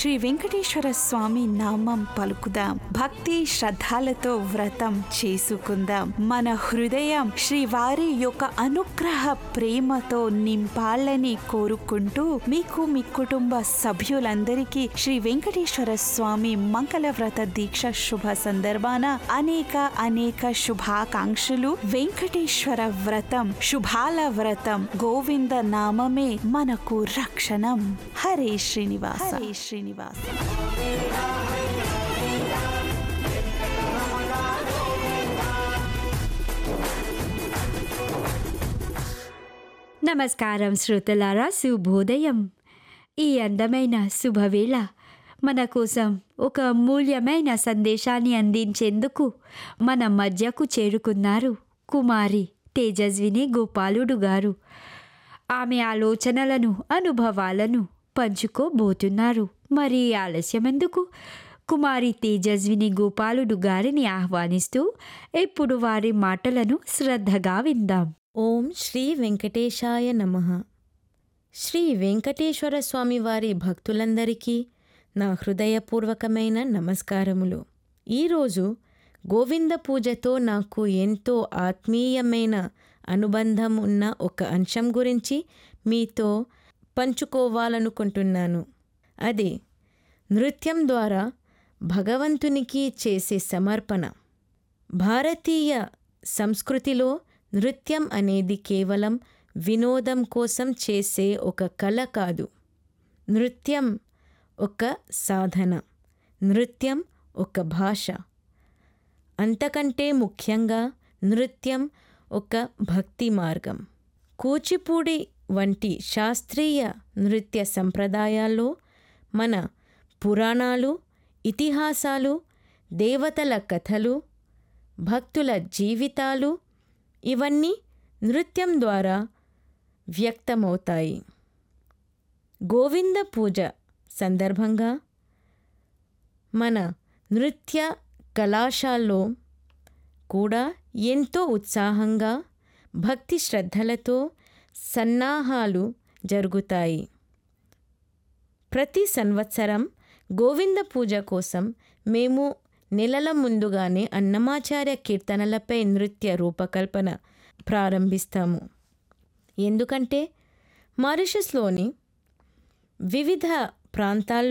శ్రీ వెంకటేశ్వర స్వామి నామం పలుకుదాం భక్తి శ్రద్ధలతో వ్రతం చేసుకుందాం మన హృదయం శ్రీవారి యొక్క అనుగ్రహ ప్రేమతో నింపాలని కోరుకుంటూ మీకు మీ కుటుంబ సభ్యులందరికీ శ్రీ వెంకటేశ్వర స్వామి మంగళ వ్రత దీక్ష శుభ సందర్భాన అనేక అనేక శుభాకాంక్షలు వెంకటేశ్వర వ్రతం శుభాల వ్రతం గోవింద నామమే మనకు రక్షణం హరే శ్రీనివాస హరే శ్రీనివాస నమస్కారం శ్రోతలారా శుభోదయం ఈ అందమైన శుభవేళ మన కోసం ఒక మూల్యమైన సందేశాన్ని అందించేందుకు మన మధ్యకు చేరుకున్నారు కుమారి తేజస్విని గోపాలుడు గారు ఆమె ఆలోచనలను అనుభవాలను పంచుకోబోతున్నారు మరి ఆలస్యమెందుకు కుమారి తేజస్విని గోపాలుడు గారిని ఆహ్వానిస్తూ ఇప్పుడు వారి మాటలను శ్రద్ధగా విందాం ఓం శ్రీ వెంకటేశాయ నమ శ్రీ వెంకటేశ్వర స్వామి వారి భక్తులందరికీ నా హృదయపూర్వకమైన నమస్కారములు ఈరోజు గోవింద పూజతో నాకు ఎంతో ఆత్మీయమైన అనుబంధం ఉన్న ఒక అంశం గురించి మీతో పంచుకోవాలనుకుంటున్నాను అది నృత్యం ద్వారా భగవంతునికి చేసే సమర్పణ భారతీయ సంస్కృతిలో నృత్యం అనేది కేవలం వినోదం కోసం చేసే ఒక కళ కాదు నృత్యం ఒక సాధన నృత్యం ఒక భాష అంతకంటే ముఖ్యంగా నృత్యం ఒక భక్తి మార్గం కూచిపూడి వంటి శాస్త్రీయ నృత్య సంప్రదాయాల్లో మన పురాణాలు ఇతిహాసాలు దేవతల కథలు భక్తుల జీవితాలు ఇవన్నీ నృత్యం ద్వారా వ్యక్తమవుతాయి గోవింద పూజ సందర్భంగా మన నృత్య కళాశాలలో కూడా ఎంతో ఉత్సాహంగా భక్తి శ్రద్ధలతో సన్నాహాలు జరుగుతాయి ప్రతి సంవత్సరం గోవింద పూజ కోసం మేము నెలల ముందుగానే అన్నమాచార్య కీర్తనలపై నృత్య రూపకల్పన ప్రారంభిస్తాము ఎందుకంటే మారిషస్లోని వివిధ ప్రాంతాల్లో